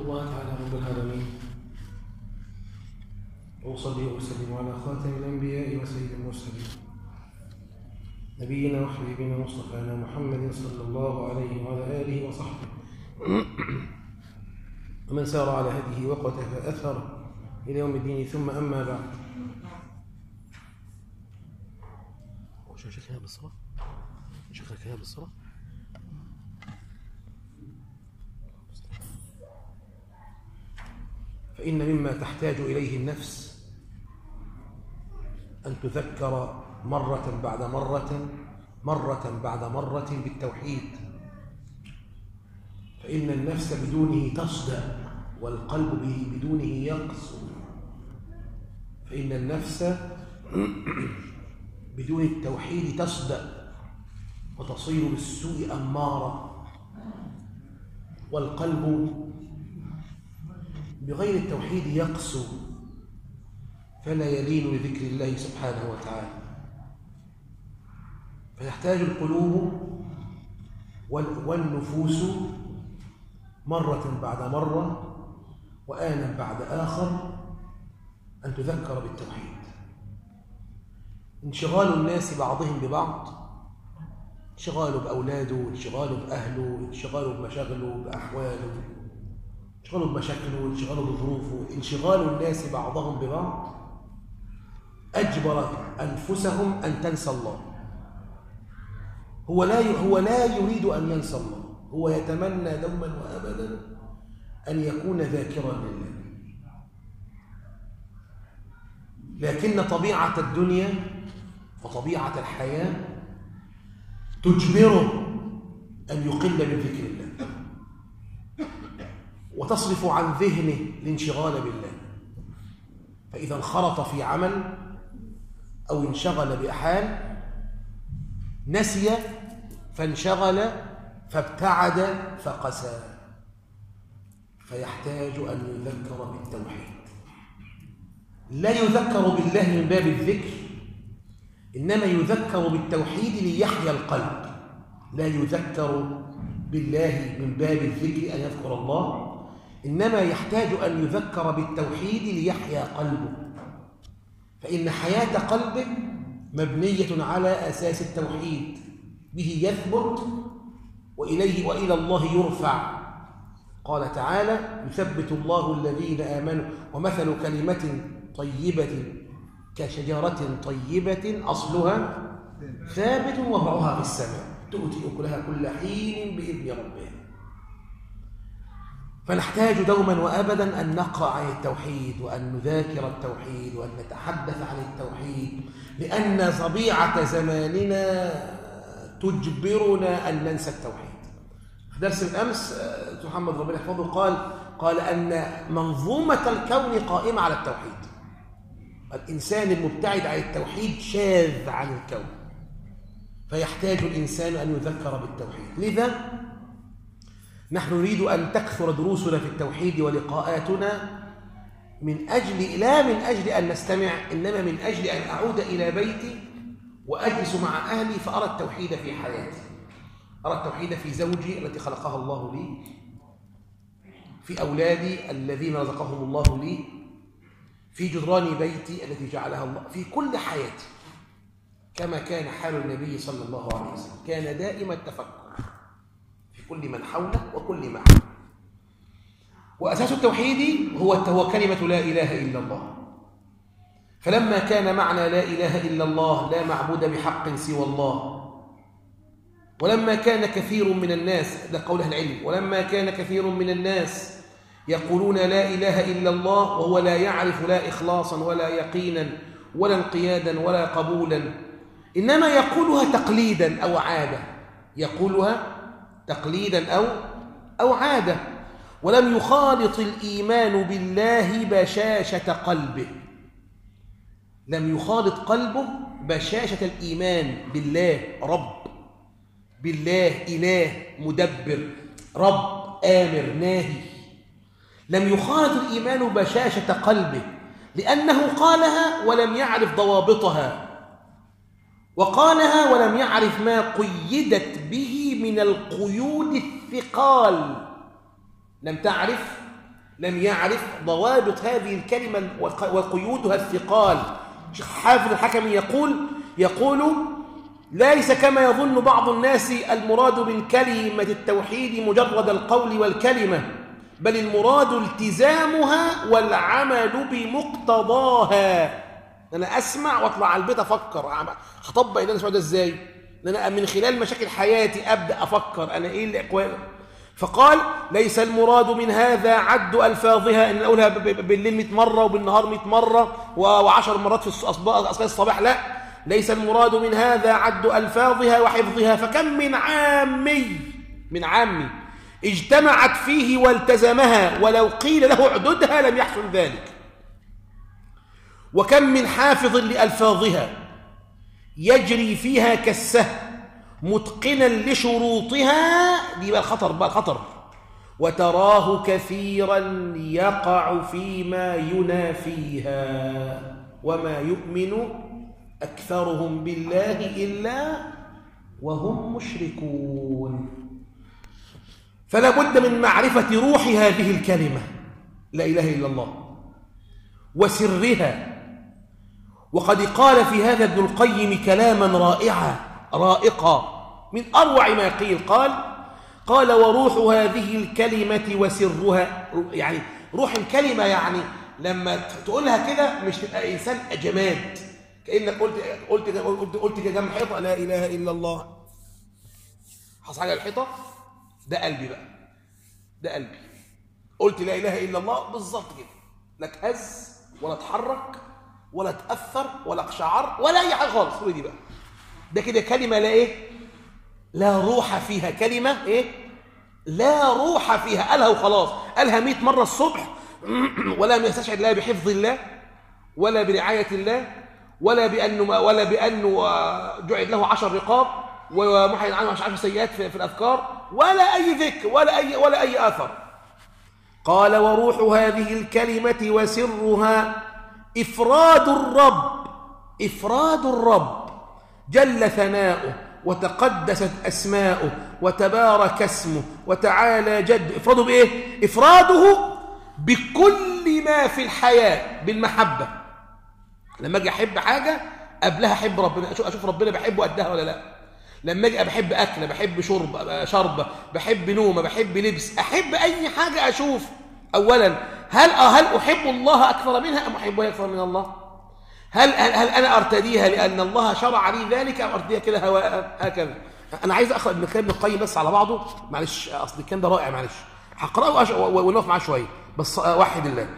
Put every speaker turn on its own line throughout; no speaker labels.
الله تعالى رب العالمين وأصلي وأسلم على خاتم الأنبياء وسيد المرسلين نبينا وحبيبنا مصطفانا محمد صلى الله عليه وعلى آله وصحبه ومن سار على هديه وقتفى أثره إلى يوم الدين ثم أما بعد
شو شكلها بالصلاة؟ شكلها بالصلاة؟
فإن مما تحتاج إليه النفس أن تذكر مرة بعد مرة مرة بعد مرة بالتوحيد فإن النفس بدونه تصدأ والقلب به بدونه يقسو فإن النفس بدون التوحيد تصدأ وتصير بالسوء أمارة والقلب بغير التوحيد يقسو فلا يلين لذكر الله سبحانه وتعالى فيحتاج القلوب والنفوس مرة بعد مرة وآنا بعد آخر أن تذكر بالتوحيد انشغال الناس بعضهم ببعض انشغاله بأولاده انشغاله بأهله انشغاله بمشاغله بأحواله انشغاله بمشاكله انشغاله بظروفه انشغال الناس بعضهم ببعض أجبر أنفسهم أن تنسى الله هو لا هو لا يريد أن ينسى الله هو يتمنى دوما وأبدا أن يكون ذاكرا لله لكن طبيعة الدنيا وطبيعة الحياة تجبره أن يقل من ذكر الله وتصرف عن ذهنه الانشغال بالله فإذا انخرط في عمل أو انشغل بأحال نسي فانشغل فابتعد فقسى فيحتاج أن يذكر بالتوحيد لا يذكر بالله من باب الذكر إنما يذكر بالتوحيد ليحيا القلب لا يذكر بالله من باب الذكر أن يذكر الله إنما يحتاج أن يذكر بالتوحيد ليحيا قلبه فإن حياة قلبه مبنية على أساس التوحيد به يثبت وإليه وإلى الله يرفع قال تعالى يثبت الله الذين آمنوا ومثل كلمة طيبة كشجرة طيبة أصلها ثابت وفرعها في السماء تؤتي أكلها كل حين بإذن ربها فنحتاج دوما وابدا ان نقرا عن التوحيد وان نذاكر التوحيد وان نتحدث عن التوحيد لان طبيعه زماننا تجبرنا ان ننسى التوحيد في درس الامس محمد ربنا يحفظه قال قال ان منظومه الكون قائمه على التوحيد الانسان المبتعد عن التوحيد شاذ عن الكون فيحتاج الانسان ان يذكر بالتوحيد لذا نحن نريد أن تكثر دروسنا في التوحيد ولقاءاتنا من أجل لا من أجل أن نستمع إنما من أجل أن أعود إلى بيتي وأجلس مع أهلي فأرى التوحيد في حياتي أرى التوحيد في زوجي التي خلقها الله لي في أولادي الذين رزقهم الله لي في جدران بيتي التي جعلها الله في كل حياتي كما كان حال النبي صلى الله عليه وسلم كان دائما التفكر كل من حوله وكل ما حوله وأساس التوحيد هو هو كلمة لا إله إلا الله فلما كان معنى لا إله إلا الله لا معبود بحق سوى الله ولما كان كثير من الناس ده قول العلم ولما كان كثير من الناس يقولون لا إله إلا الله وهو لا يعرف لا إخلاصا ولا يقينا ولا انقيادا ولا قبولا إنما يقولها تقليدا أو عادة يقولها تقليدا أو أو عادة ولم يخالط الإيمان بالله بشاشة قلبه لم يخالط قلبه بشاشة الإيمان بالله رب بالله إله مدبر رب آمر ناهي لم يخالط الإيمان بشاشة قلبه لأنه قالها ولم يعرف ضوابطها وقالها ولم يعرف ما قيدت به من القيود الثقال لم تعرف لم يعرف ضوابط هذه الكلمة وق- وقيودها الثقال شيخ حافظ الحكمي يقول يقول ليس كما يظن بعض الناس المراد من كلمة التوحيد مجرد القول والكلمة بل المراد التزامها والعمل بمقتضاها أنا أسمع وأطلع على البيت أفكر أعمل- هطبق اللي أنا سمعه ده إزاي؟ إن أنا من خلال مشاكل حياتي أبدأ أفكر أنا إيه الأقوال فقال ليس المراد من هذا عد ألفاظها إن أقولها ب- ب- بالليل 100 مرة وبالنهار 100 مرة و10 مرات في الصباح أذكار الصباح لا ليس المراد من هذا عد ألفاظها وحفظها فكم من عامي من عامي اجتمعت فيه والتزمها ولو قيل له اعددها لم يحصل ذلك وكم من حافظ لألفاظها يجري فيها كالسهم متقنا لشروطها دي بقى الخطر بقى الخطر وتراه كثيرا يقع فيما ينافيها وما يؤمن أكثرهم بالله إلا وهم مشركون فلا بد من معرفة روح هذه الكلمة لا إله إلا الله وسرها وقد قال في هذا ابن القيم كلاما رائعا رائقا من أروع ما قيل قال قال وروح هذه الكلمة وسرها يعني روح الكلمة يعني لما تقولها كده مش تبقى إنسان جماد كأنك قلت قلت قلت, قلت كده جنب حيطة لا إله إلا الله حصل حاجة على الحيطة ده قلبي بقى ده قلبي قلت لا إله إلا الله بالظبط كده لا تهز ولا تحرك ولا تأثر ولا اقشعر ولا أي حاجة خالص هو دي بقى ده كده كلمة لا إيه لا روح فيها كلمة إيه لا روح فيها قالها وخلاص قالها مئة مرة الصبح ولا يستشعر الله بحفظ الله ولا برعاية الله ولا بأنه ولا بأنه جعل له عشر رقاب ومحي عنه عشر سيئات في, في الأذكار ولا أي ذكر ولا أي ولا أي أثر قال وروح هذه الكلمة وسرها إفراد الرب إفراد الرب جل ثناؤه وتقدست أسماؤه وتبارك اسمه وتعالى جد إفراده بإيه؟ إفراده بكل ما في الحياة بالمحبة لما أجي أحب حاجة قبلها أحب ربنا أشوف, أشوف ربنا بحبه قدها ولا لا لما أجي بحب أكل بحب شرب شربة بحب نومة بحب لبس أحب أي حاجة أشوف أولا هل هل أحب الله أكثر منها أم أحبها أكثر من الله هل, هل, هل أنا أرتديها لأن الله شرع لي ذلك أم أرتديها كده هواء هكذا أنا عايز أقرأ ابن كلام ابن القيم بس على بعضه معلش أصل الكلام ده رائع معلش هقرأه ونقف معاه شوية بس واحد الله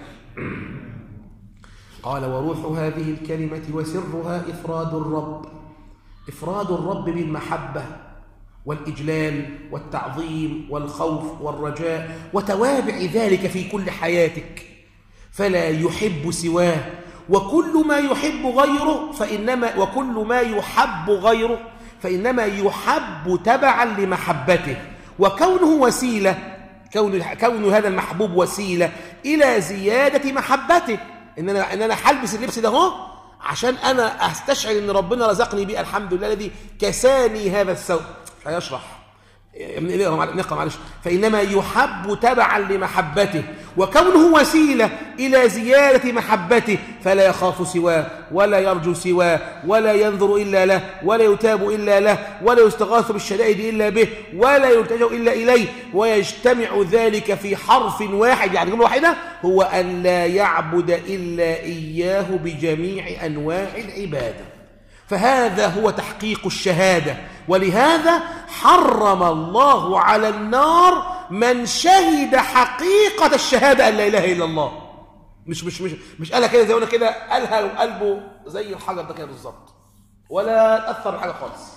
قال وروح هذه الكلمة وسرها إفراد الرب إفراد الرب بالمحبة والإجلال والتعظيم والخوف والرجاء وتوابع ذلك في كل حياتك فلا يحب سواه وكل ما يحب غيره فإنما وكل ما يحب غيره فإنما يحب تبعا لمحبته وكونه وسيلة كون كون هذا المحبوب وسيلة إلى زيادة محبته إن أنا إن أنا هلبس اللبس ده اهو عشان أنا أستشعر إن ربنا رزقني بيه الحمد لله الذي كساني هذا الثوب هيشرح نقرأ معلش فإنما يحب تبعا لمحبته وكونه وسيلة إلى زيادة محبته فلا يخاف سواه ولا يرجو سواه ولا ينظر إلا له ولا يتاب إلا له ولا يستغاث بالشدائد إلا به ولا يلتجأ إلا إليه ويجتمع ذلك في حرف واحد يعني جملة واحدة هو أن لا يعبد إلا إياه بجميع أنواع العبادة فهذا هو تحقيق الشهادة ولهذا حرم الله على النار من شهد حقيقة الشهادة أن لا إله إلا الله مش مش مش مش قالها كده زي ما كده قالها وقلبه زي الحجر ده كده بالظبط ولا أثر بحاجة خالص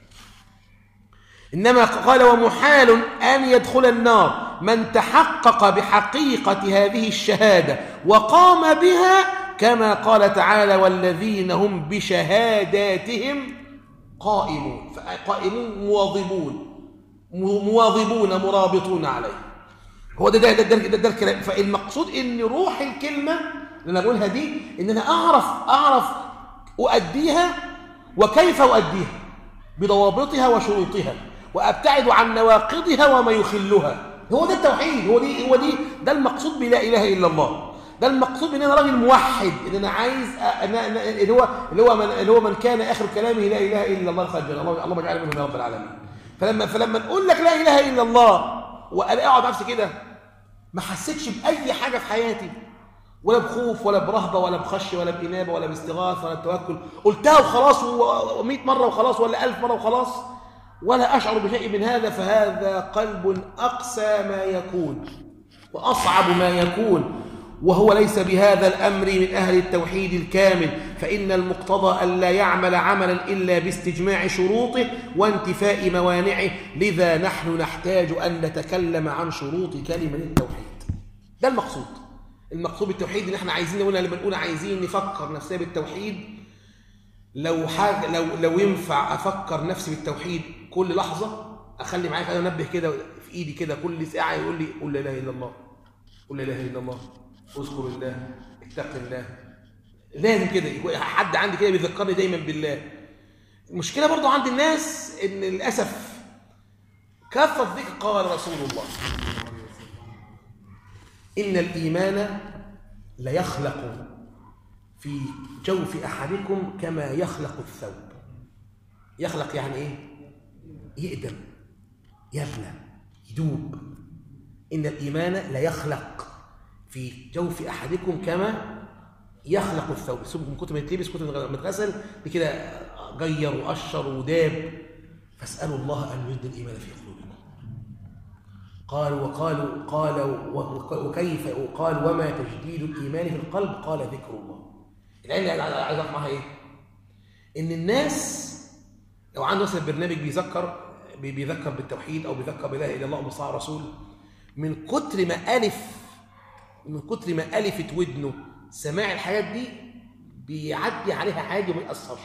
إنما قال ومحال أن يدخل النار من تحقق بحقيقة هذه الشهادة وقام بها كما قال تعالى والذين هم بشهاداتهم قائمون قائمون مواظبون مواظبون مرابطون عليه هو ده ده ده, ده, ده الكلام فالمقصود ان روح الكلمه اللي انا بقولها دي ان انا اعرف اعرف اؤديها وكيف اؤديها بضوابطها وشروطها وابتعد عن نواقضها وما يخلها هو ده التوحيد هو دي هو دي ده المقصود بلا اله الا الله ده المقصود ان انا راجل موحد ان انا عايز أ- أنا أنا- اللي هو اللي هو من اللي هو من كان اخر كلامه لا اله الا الله خرج الله اللهم اجعلنا منهم يا رب العالمين فلما فلما نقول لك لا اله الا الله وانا اقعد نفسي كده ما حسيتش باي حاجه في حياتي ولا بخوف ولا برهبه ولا بخشيه ولا بانابه ولا باستغاثه ولا بتوكل قلتها وخلاص و100 مره وخلاص ولا 1000 مره وخلاص ولا اشعر بشيء من هذا فهذا قلب اقسى ما يكون واصعب ما يكون وهو ليس بهذا الامر من اهل التوحيد الكامل فان المقتضى الا يعمل عملا الا باستجماع شروطه وانتفاء موانعه لذا نحن نحتاج ان نتكلم عن شروط كلمه التوحيد ده المقصود المقصود بالتوحيد ان احنا عايزين نقول لما نقول عايزين نفكر نفسنا بالتوحيد لو حاجه لو لو ينفع افكر نفسي بالتوحيد كل لحظه اخلي معايا كده منبه كده في ايدي كده كل ساعه يقول لي قل لا اله الا الله قل لا اله الا الله اذكر الله اتق الله لازم كده يكون حد عندي كده بيذكرني دايما بالله المشكله برضو عند الناس ان للاسف كثرت ذكر قال رسول الله ان الايمان ليخلق في جوف احدكم كما يخلق الثوب يخلق يعني ايه يقدم يبلى يدوب ان الايمان ليخلق في جوف احدكم كما يخلق الثوب الثوب من كتر ما يتلبس كتر ما يتغسل بكده غير وقشر وداب فاسالوا الله ان يجد الايمان في قلوبكم قالوا وقالوا قال و- وكيف وقال وما تجديد الايمان في القلب قال ذكر الله العلم اللي عايز عايز اعرف معاها ايه ان الناس لو عنده مثلا برنامج بيذكر بي- بيذكر بالتوحيد او بيذكر بلا اله الا الله وبصاع رسول من كتر ما الف من كتر ما الفت ودنه سماع الحاجات دي بيعدي عليها عادي وما يأثرش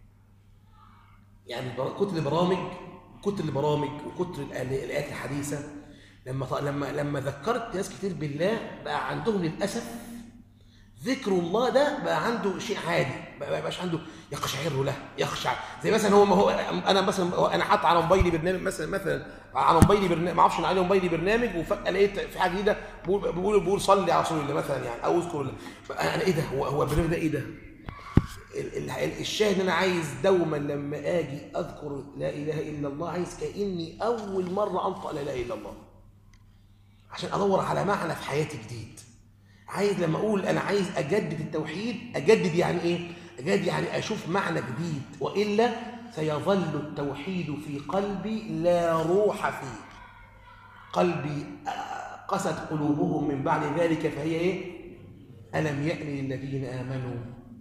يعني بر- كتر البرامج كتر البرامج وكتر الآل- الآيات الحديثة لما ط- لما لما ذكرت ناس كتير بالله بقى عندهم للأسف ذكر الله ده بقى عنده شيء عادي بقى ما يبقاش عنده يقشعر له يخشع زي مثلا هو ما هو انا مثلا هو انا حاطط على موبايلي برنامج مثلا مثلا على موبايلي برنامج ما اعرفش ان عليه موبايلي برنامج وفجاه لقيت في حاجه جديده بقول بقول بقول صلي على رسول الله مثلا يعني او اذكر الله انا ايه ده هو هو البرنامج ده ايه ده؟ ال- ال- الشاهد ان انا عايز دوما لما اجي اذكر لا اله الا الله عايز كاني اول مره انطق لا اله الا الله عشان ادور على معنى في حياتي جديد عايز لما اقول انا عايز اجدد التوحيد اجدد يعني ايه اجدد يعني اشوف معنى جديد والا سيظل التوحيد في قلبي لا روح فيه قلبي آه، قست قلوبهم من بعد ذلك فهي ايه الم يأن للذين امنوا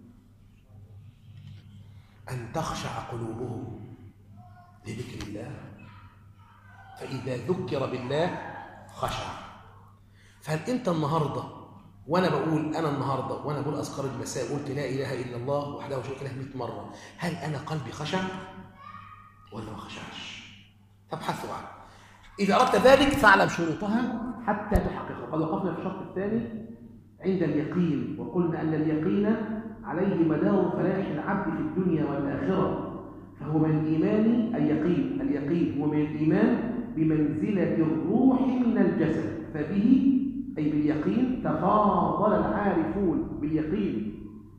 ان تخشع قلوبهم لذكر الله فاذا ذكر بالله خشع فهل انت النهارده وانا بقول انا النهارده وانا بقول اذكار المساء قلت لا اله الا الله وحده لا شريك له 100 مره هل انا قلبي خشع ولا ما خشعش فابحثوا عنه اذا اردت ذلك فاعلم شروطها حتى تحققها قد وقفنا في الشرط الثاني عند اليقين وقلنا ان اليقين عليه مدار فلاح العبد في الدنيا والاخره فهو من الايمان اليقين اليقين هو من الايمان بمنزله الروح من الجسد فبه أي باليقين تفاضل العارفون باليقين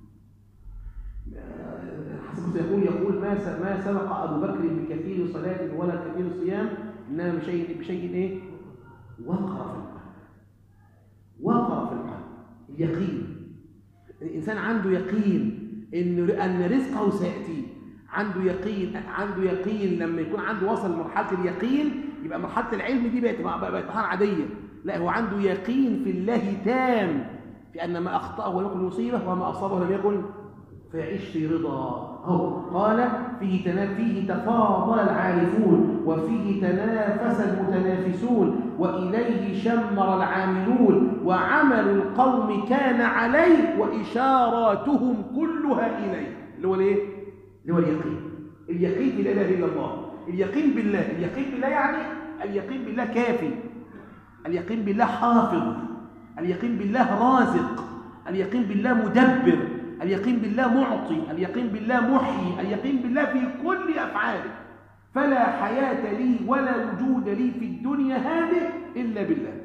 حسب يقول يقول ما س- ما سبق أبو بكر بكثير صلاة ولا كثير صيام إنما بشيء بشيء إيه؟ وقر في القلب وقر في القلب اليقين الإنسان عنده يقين إن أن رزقه سيأتي عنده يقين عنده يقين لما يكون عنده وصل لمرحلة اليقين يبقى مرحلة العلم دي بقت بقت مرحلة عادية لا هو عنده يقين في الله تام في أن ما أخطأه لم يكن مصيبة وما أصابه لم يكن فيعيش في رضا هو قال فيه تنا- فيه تفاضل العارفون وفيه تنافس المتنافسون وإليه شمر العاملون وعمل القوم كان عليه وإشاراتهم كلها إليه اللي هو الايه؟ اللي هو اليقين اليقين في لا إله إلا الله اليقين بالله اليقين بالله يعني اليقين بالله كافي اليقين بالله حافظ اليقين بالله رازق اليقين بالله مدبر اليقين بالله معطي اليقين بالله محيي اليقين بالله في كل أفعاله
فلا حياة لي ولا وجود لي في الدنيا هذه إلا بالله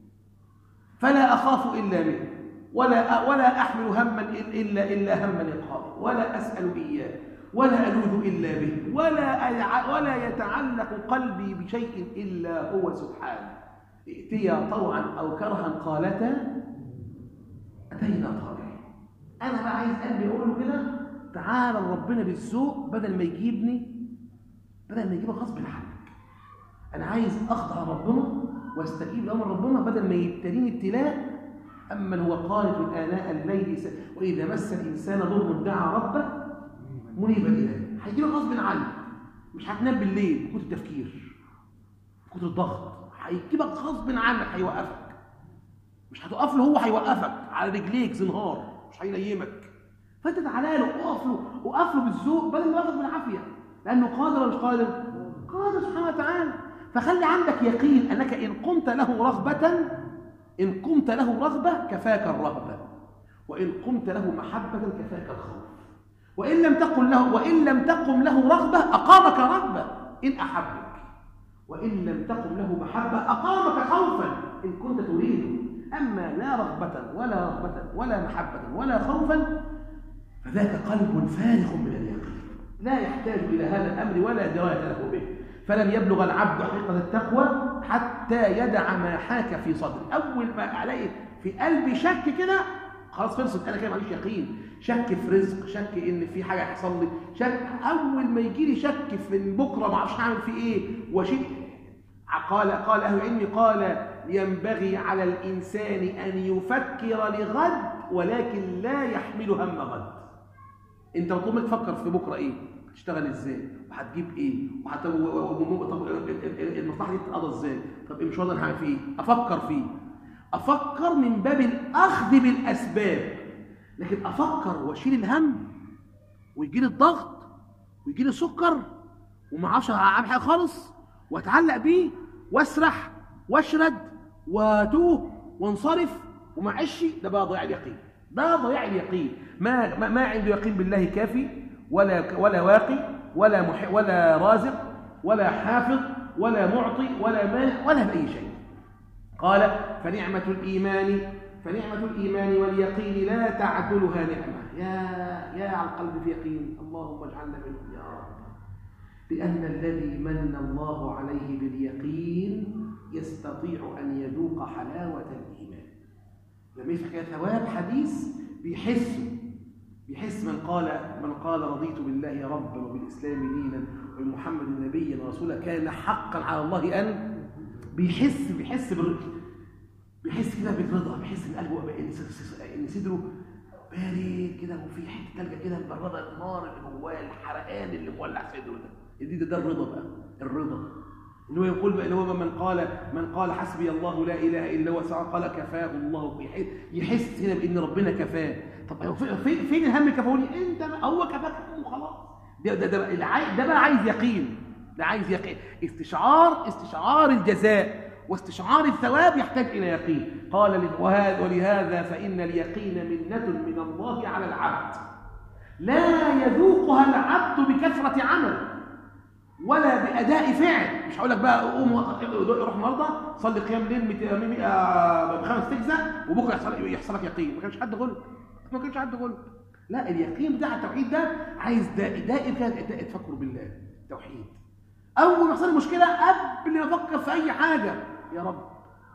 فلا أخاف إلا منه ولا ولا أحمل هما إلا إلا هم لقائه ولا أسأل إياه ولا ألوذ إلا به ولا أيع- ولا يتعلق قلبي بشيء إلا هو سبحانه ائتيا طوعا أو كرها قالتا أتينا طائعين أنا بقى عايز قلبي أقول له كده تعالى ربنا بالذوق بدل ما يجيبني بدل ما يجيبك غصب عنك أنا عايز أخضع ربنا واستجيب لأمر ربنا بدل ما يبتليني ابتلاء أما هو قانت آناء الليل س- وإذا مس الإنسان ضر دعا ربه منيبا إليه هيجيبك غصب عنك مش هتنام بالليل من كتر التفكير من كتر الضغط هيجيبك غصب عنك هيوقفك مش هتقف له هو هيوقفك على رجليك زنهار مش هينيمك فانت تعالى له اقف له اقف له بالذوق بدل ما يقف بالعافيه لانه قادر ولا مش قادر؟ قادر سبحانه وتعالى فخلي عندك يقين انك ان قمت له رغبه ان قمت له رغبه كفاك الرهبه وان قمت له محبه كفاك الخوف وان لم تقل له وان لم تقم له رغبه اقامك رغبه ان احبك وإن لم تقم له محبة أقامك خوفا إن كنت تريده أما لا رغبة ولا رغبة ولا محبة ولا خوفا فذاك قلب فارغ من اليقين لا يحتاج إلى هذا الأمر ولا دراية له به فلم يبلغ العبد حقيقة التقوى حتى يدع ما حاك في صدره أول ما ألاقي في قلبي شك كده خلاص خلصت انا كده معيش يقين شك في رزق شك ان في حاجه هتحصل لي شك اول ما يجي لي شك في إن بكره ما اعرفش هعمل فيه ايه وشيء قال قال اهل العلم قال ينبغي على الانسان ان يفكر لغد ولكن لا يحمل هم غد انت مطلوب منك تفكر في بكره ايه هتشتغل ازاي وهتجيب ايه وهت... و- و- و- طب ال- ال- ال- المصلحه دي تتقضى ازاي طب المشوار ده انا هعمل فيه ايه افكر فيه افكر من باب الاخذ بالاسباب لكن افكر واشيل الهم ويجي لي الضغط ويجي لي سكر وما اعرفش اعمل حاجه خالص واتعلق بيه واسرح واشرد واتوه وانصرف وما اعيش ده بقى ضياع اليقين ده ضياع اليقين ما ما, ما عنده يقين بالله كافي ولا ولا واقي ولا مح ولا رازق ولا حافظ ولا معطي ولا مانع ولا باي شيء قال فنعمة الإيمان فنعمة الإيمان واليقين لا تعدلها نعمة يا يا على القلب في يقين اللهم اجعلنا منهم يا رب لأن الذي من الله عليه باليقين يستطيع أن يذوق حلاوة الإيمان لما يفتح كده ثواب حديث بيحسه بيحس من قال من قال رضيت بالله ربا وبالإسلام دينا وبمحمد نبيا ورسولا كان حقا على الله أن بيحس بيحس بال بيحس كده بالرضا بيحس ان قلبه ان ان صدره بارد كده وفي حته ثلجه كده مبرده النار اللي جواه الحرقان اللي مولع صدره ده دي ده, ده الرضا بقى الرضا اللي هو يقول بقى اللي هو من قال من قال حسبي الله لا اله الا هو سواء قال كفاه الله يحس, يحس هنا بان ربنا كفاه طب هو في- في- فين الهم كفاوني انت بقى هو كفاك وخلاص ده ده ده, بقى اللي عاي- ده بقى عايز يقين ده عايز يقين استشعار استشعار الجزاء واستشعار الثواب يحتاج الى يقين قال لي- وهذا ولهذا فان اليقين منه من الله على العبد لا يذوقها العبد بكثره عمل ولا باداء فعل مش هقول لك بقى قوم روح النهارده صلي قيام ليل مت- م- م- آه، بخمس اجزاء وبكره يحصل يحصل لك يقين ما كانش حد غلب ما كانش حد غلب لا اليقين بتاع التوحيد ده عايز دا- دائم كده ت- تفكر بالله توحيد اول ما يحصل لي مشكله قبل ما افكر في اي حاجه يا رب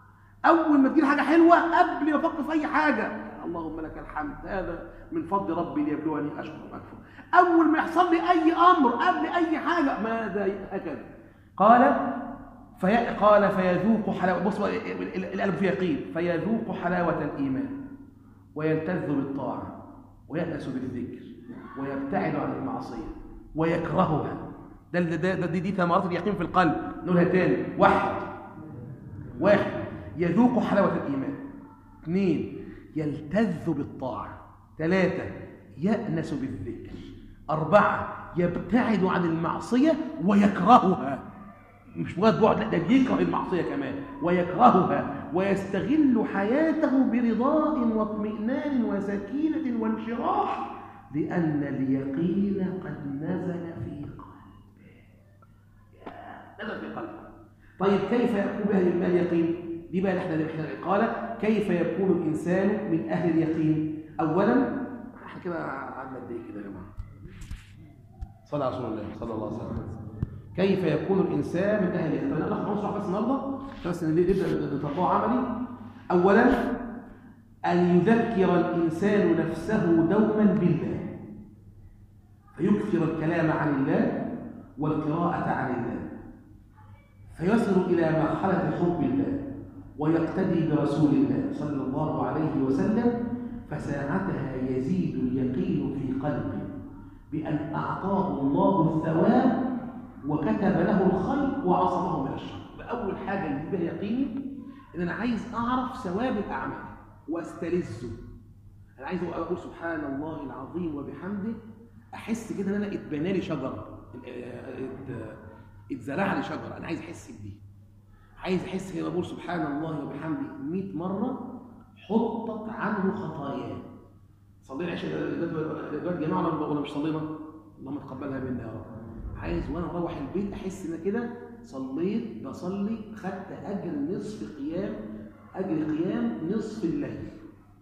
اول ما تجيلي حاجه حلوه قبل ما افكر في اي حاجه اللهم لك الحمد هذا من فضل ربي ليبلوني اشكر ام اكفر اول ما يحصل لي اي امر قبل اي حاجه ماذا ي- هكذا قال في قال فيذوق حلاوه بص بقى ال- ال- القلب فيه يقين فيذوق حلاوه الايمان ويلتذ بالطاعه ويأنس بالذكر ويبتعد عن المعصيه ويكرهها ده ده ده دي, دي ثمرات اليقين في القلب نقولها تاني واحد واحد يذوق حلاوة الإيمان اثنين يلتذ بالطاعة ثلاثة يأنس بالذكر أربعة يبتعد عن المعصية ويكرهها مش مجرد بعد لا ده بيكره المعصية كمان ويكرهها ويستغل حياته برضاء واطمئنان وسكينة وانشراح لأن اليقين قد نزل في قلبه نزل في قلبه طيب كيف يكون بأهل المال يقين دي بقى اللي احنا احنا قال كيف يكون الانسان من اهل اليقين اولا احنا كده عندنا قد ايه كده يا جماعه صلى على رسول الله صلى الله عليه وسلم كيف يكون الانسان من اهل اليقين انا هنشرح بس النهارده بس نبدا نطبقه عملي اولا ان يذكر الانسان نفسه دوما بالله فيكثر الكلام عن الله والقراءه عن الله فيصل إلى مرحلة حب الله ويقتدي برسول الله صلى الله عليه وسلم فساعتها يزيد اليقين في قلبه بأن أعطاه الله الثواب وكتب له الخير وعصمه من الشر فأول حاجة اللي بها يقيني إن أنا عايز أعرف ثواب الأعمال واستلذه أنا عايز أقول سبحان الله العظيم وبحمده أحس كده إن أنا اتبنى لي شجرة اتزرع لي شجره انا عايز احس بدي عايز احس كده بقول سبحان الله وبحمده 100 مره حطت عنه خطاياه صلينا العشاء دلوقتي يا جماعه ولا مش صلينا اللهم تقبلها منا يا رب عايز وانا اروح البيت احس ان كده صليت بصلي خدت اجر نصف قيام اجر قيام نصف الليل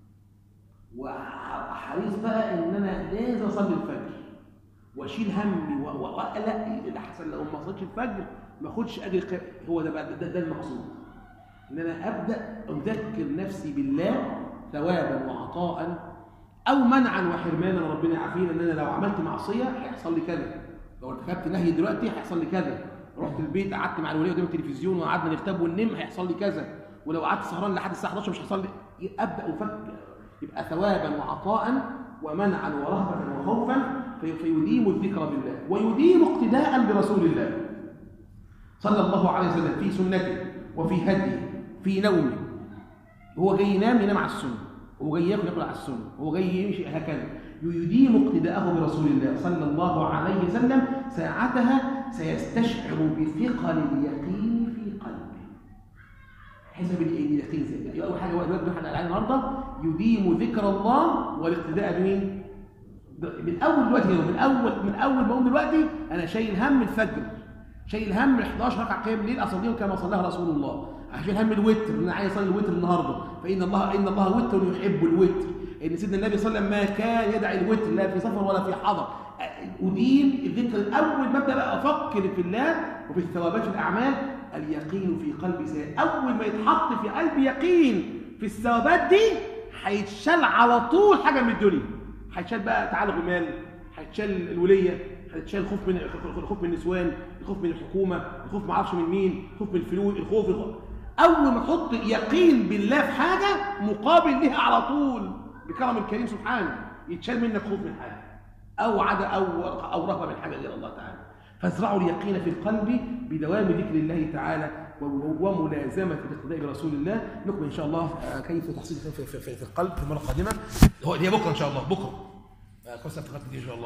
وحريص بقى ان انا لازم اصلي الفجر واشيل همي واقلق الاحسن لو ما صليتش الفجر ما اخدش اجر قيام هو ده بقى ده, ده المقصود ان انا ابدا اذكر نفسي بالله ثوابا وعطاء او منعا وحرمانا ربنا يعافينا ان انا لو عملت معصيه هيحصل لي كذا لو ارتكبت نهي دلوقتي هيحصل لي كذا رحت البيت قعدت مع الوليه قدام التلفزيون وقعدنا نغتاب وننام هيحصل لي كذا ولو قعدت سهران لحد الساعه 11 مش هيحصل لي ابدا افكر يبقى ثوابا وعطاء ومنعا ورهبه وخوفا فيديم الذكر بالله ويديم اقتداء برسول الله صلى الله عليه وسلم في سنته وفي هديه في نومه هو جاي ينام ينام على السنه هو جاي ياكل ياكل على السنه هو جاي يمشي هكذا يديم اقتداءه برسول الله صلى الله عليه وسلم ساعتها سيستشعر بثقل اليقين في قلبه حسب اليقين زي اول حاجه دلوقتي احنا قاعدين النهارده يديم ذكر الله والاقتداء بمين؟ من اول دلوقتي من اول من اول ما اقوم دلوقتي انا شايل هم الفجر شايل هم 11 ركعه قيام الليل اصليهم كما صلاها رسول الله شايل هم الوتر ان انا عايز اصلي الوتر النهارده فان الله ان الله وتر يحب الوتر ان سيدنا النبي صلى الله عليه وسلم ما كان يدعي الوتر لا في سفر ولا في حضر ادين الذكر الاول ما ابدا بقى افكر في الله وفي الثوابات في الاعمال اليقين في قلبي سيء اول ما يتحط في قلبي يقين في الثوابات دي هيتشال على طول حاجه من الدنيا هيتشال بقى تعالغ المال هيتشال الوليه هيتشال الخوف من الخوف من النسوان الخوف من الحكومه الخوف ما اعرفش من مين الخوف من الفلوس الخوف, الخوف اول ما تحط يقين بالله في حاجه مقابل لها على طول بكرم الكريم سبحانه يتشال منك خوف من حاجه او عدا او او رهبه من حاجه غير الله تعالى فازرعوا اليقين في القلب بدوام ذكر الله تعالى وملازمة الاقتداء برسول الله نكمل إن شاء الله كيف تحصيل في, في, في, في القلب في المرة القادمة هي بكرة إن شاء الله بكرة كويس افتكرت دي إن شاء الله